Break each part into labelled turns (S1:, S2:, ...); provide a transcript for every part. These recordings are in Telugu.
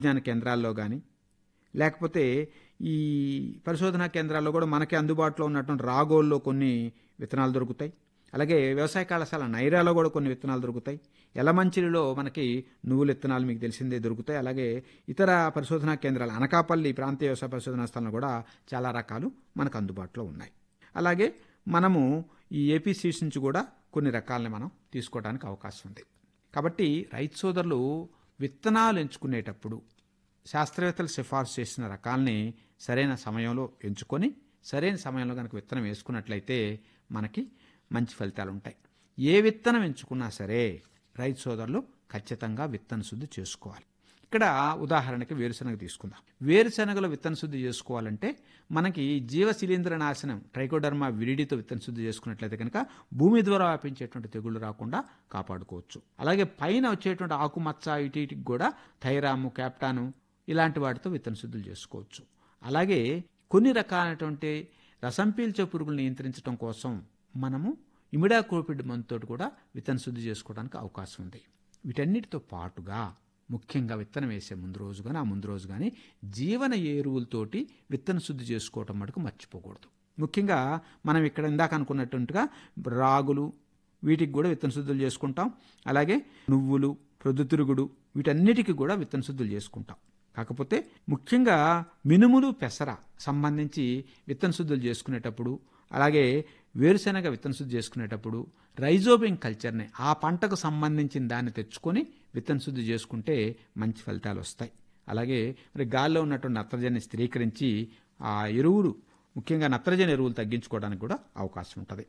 S1: విజ్ఞాన కేంద్రాల్లో కానీ లేకపోతే ఈ పరిశోధనా కేంద్రాల్లో కూడా మనకి అందుబాటులో ఉన్నటువంటి రాగోల్లో కొన్ని విత్తనాలు దొరుకుతాయి అలాగే వ్యవసాయ కళాశాల నైరాలో కూడా కొన్ని విత్తనాలు దొరుకుతాయి ఎలమంచిలిలో మనకి నువ్వుల విత్తనాలు మీకు తెలిసిందే దొరుకుతాయి అలాగే ఇతర పరిశోధనా కేంద్రాలు అనకాపల్లి ప్రాంతీయ వ్యవసాయ పరిశోధనా స్థలంలో కూడా చాలా రకాలు మనకు అందుబాటులో ఉన్నాయి అలాగే మనము ఈ ఏపీ సీడ్స్ నుంచి కూడా కొన్ని రకాలని మనం తీసుకోవడానికి అవకాశం ఉంది కాబట్టి రైతు సోదరులు విత్తనాలు ఎంచుకునేటప్పుడు శాస్త్రవేత్తలు సిఫార్సు చేసిన రకాల్ని సరైన సమయంలో ఎంచుకొని సరైన సమయంలో కనుక విత్తనం వేసుకున్నట్లయితే మనకి మంచి ఫలితాలు ఉంటాయి ఏ విత్తనం ఎంచుకున్నా సరే రైతు సోదరులు ఖచ్చితంగా విత్తన శుద్ధి చేసుకోవాలి ఇక్కడ ఉదాహరణకి వేరుశనగ తీసుకుందాం వేరుశనగలో విత్తన శుద్ధి చేసుకోవాలంటే మనకి జీవ శిలీంద్ర నాశనం ట్రైకోడర్మా విరిడితో విత్తన శుద్ధి చేసుకున్నట్లయితే కనుక భూమి ద్వారా వ్యాపించేటువంటి తెగుళ్ళు రాకుండా కాపాడుకోవచ్చు అలాగే పైన వచ్చేటువంటి ఆకుమచ్చ ఇటు ఇటుకి కూడా థైరాము క్యాప్టాను ఇలాంటి వాటితో విత్తన శుద్ధులు చేసుకోవచ్చు అలాగే కొన్ని రకాలైనటువంటి రసం పీల్చే పురుగులు నియంత్రించడం కోసం మనము ఇమిడాక్రోపిడ్ మందుతో కూడా విత్తన శుద్ధి చేసుకోవడానికి అవకాశం ఉంది వీటన్నిటితో పాటుగా ముఖ్యంగా విత్తనం వేసే ముందు రోజు కానీ ఆ ముందు రోజు కానీ జీవన ఎరువులతోటి విత్తన శుద్ధి చేసుకోవటం మటుకు మర్చిపోకూడదు ముఖ్యంగా మనం ఇక్కడ ఇందాక అనుకున్నట్టుగా రాగులు వీటికి కూడా విత్తన శుద్ధులు చేసుకుంటాం అలాగే నువ్వులు ప్రొద్దుతిరుగుడు వీటన్నిటికీ కూడా విత్తన శుద్ధులు చేసుకుంటాం కాకపోతే ముఖ్యంగా మినుములు పెసర సంబంధించి విత్తన శుద్ధులు చేసుకునేటప్పుడు అలాగే వేరుశెనగ విత్తన శుద్ధి చేసుకునేటప్పుడు రైజోబియం కల్చర్ని ఆ పంటకు సంబంధించిన దాన్ని తెచ్చుకొని విత్తన శుద్ధి చేసుకుంటే మంచి ఫలితాలు వస్తాయి అలాగే మరి గాల్లో ఉన్నటువంటి నత్రజని స్థిరీకరించి ఆ ఎరువులు ముఖ్యంగా నత్రజని ఎరువులు తగ్గించుకోవడానికి కూడా అవకాశం ఉంటుంది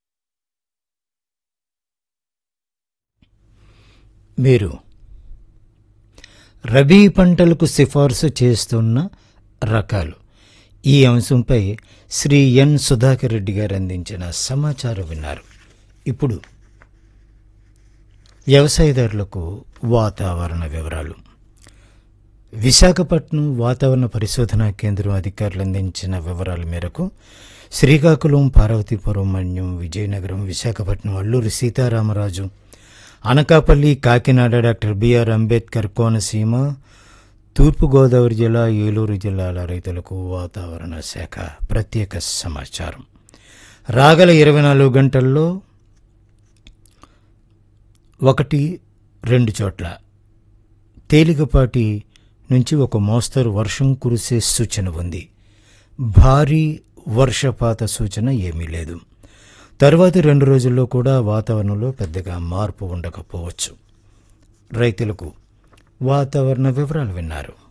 S2: మీరు రబీ పంటలకు సిఫార్సు చేస్తున్న రకాలు ఈ అంశంపై శ్రీ ఎన్ సుధాకర్ రెడ్డి గారు అందించిన సమాచారం విన్నారు ఇప్పుడు వ్యవసాయదారులకు వాతావరణ వివరాలు విశాఖపట్నం వాతావరణ పరిశోధనా కేంద్రం అధికారులు అందించిన వివరాల మేరకు శ్రీకాకుళం పార్వతీపురం మన్యం విజయనగరం విశాఖపట్నం అల్లూరి సీతారామరాజు అనకాపల్లి కాకినాడ డాక్టర్ బిఆర్ అంబేద్కర్ కోనసీమ తూర్పుగోదావరి జిల్లా ఏలూరు జిల్లాల రైతులకు వాతావరణ శాఖ ప్రత్యేక సమాచారం రాగల ఇరవై నాలుగు గంటల్లో ఒకటి రెండు చోట్ల తేలికపాటి నుంచి ఒక మోస్తరు వర్షం కురిసే సూచన ఉంది భారీ వర్షపాత సూచన ఏమీ లేదు తరువాతి రెండు రోజుల్లో కూడా వాతావరణంలో పెద్దగా మార్పు ఉండకపోవచ్చు రైతులకు వాతావరణ వివరాలు విన్నారు